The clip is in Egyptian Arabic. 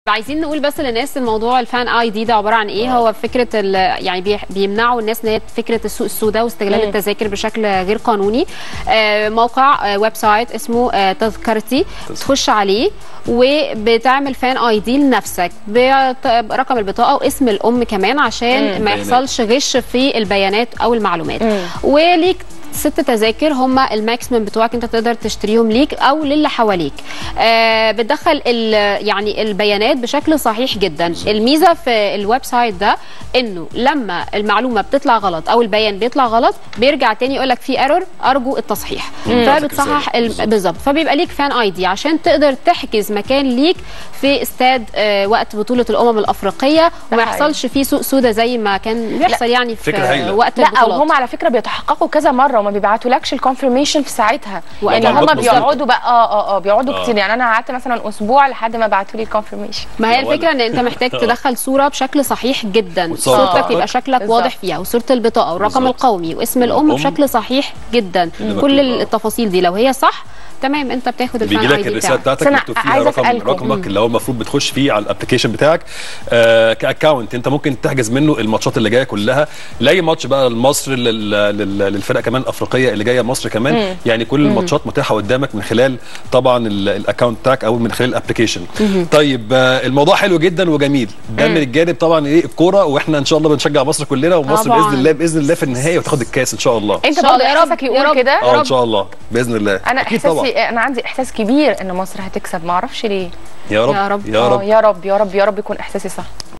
عايزين نقول بس للناس الموضوع الفان اي دي ده عباره عن ايه هو فكره ال- يعني بي- بيمنعوا الناس ان هي فكره السوق السوداء واستغلال التذاكر بشكل غير قانوني آه، موقع آه، ويب سايت اسمه آه، تذكرتي تخش عليه وبتعمل فان اي دي لنفسك بت- برقم البطاقه واسم الام كمان عشان ما بيانات. يحصلش غش في البيانات او المعلومات وليك ست تذاكر هم الماكسيمم بتوعك انت تقدر تشتريهم ليك او للي حواليك آه بتدخل ال- يعني البيانات بشكل صحيح جدا الميزه في الويب سايت ده انه لما المعلومه بتطلع غلط او البيان بيطلع غلط بيرجع تاني يقول لك في ايرور ارجو التصحيح فبتصحح ال- بالظبط. بالظبط فبيبقى ليك فان اي دي عشان تقدر تحجز مكان ليك في استاد آه وقت بطوله الامم الافريقيه وما حقيقي. يحصلش فيه سوق سودا زي ما كان بيحصل يعني في فكرة هايلة. وقت لا البطولات وهم على فكره بيتحققوا كذا مره وما بيبعتولكش الكونفirmation في ساعتها وأكيد. يعني هم معلومات بسيطة. بيقعدوا بقى اه اه اه بيقعدوا آه. كتير يعني انا قعدت مثلا اسبوع لحد ما بعتوا لي الكونفirmation ما هي يا الفكره ان انت محتاج تدخل صوره بشكل صحيح جدا وتصور صورتك بطاقتك. يبقى شكلك بالظبط. واضح فيها وصوره البطاقه والرقم بالظبط. القومي واسم الام الأم. بشكل صحيح جدا مكتوب، كل آه. التفاصيل دي لو هي صح تمام انت بتاخد بيجي الفان لك اي دي الرساله بتاعك بتاعتك بس أنا مكتوب فيها عايزة رقم أسألكم. رقمك اللي هو المفروض بتخش فيه على الابلكيشن بتاعك آه كاكونت انت ممكن تحجز منه الماتشات اللي جايه كلها لاي ماتش بقى لمصر لل- لل- للفرق كمان الافريقيه اللي جايه مصر كمان يعني كل الماتشات متاحه قدامك من خلال طبعا ال- الاكونت بتاعك او من خلال الابلكيشن طيب آه الموضوع حلو جدا وجميل ده من الجانب طبعا ايه الكوره واحنا ان شاء الله بنشجع مصر كلنا ومصر طبعاً. باذن الله باذن الله في النهايه وتاخد الكاس ان شاء الله انت إن شاء برضه الله. يا رب، احساسك يا يقول رب. كده اه ان شاء الله باذن الله انا أكيد طبعاً. احساسي انا عندي احساس كبير ان مصر هتكسب ما اعرفش ليه يا رب يا رب. يا آه، رب يا رب يا رب يا رب يكون احساسي صح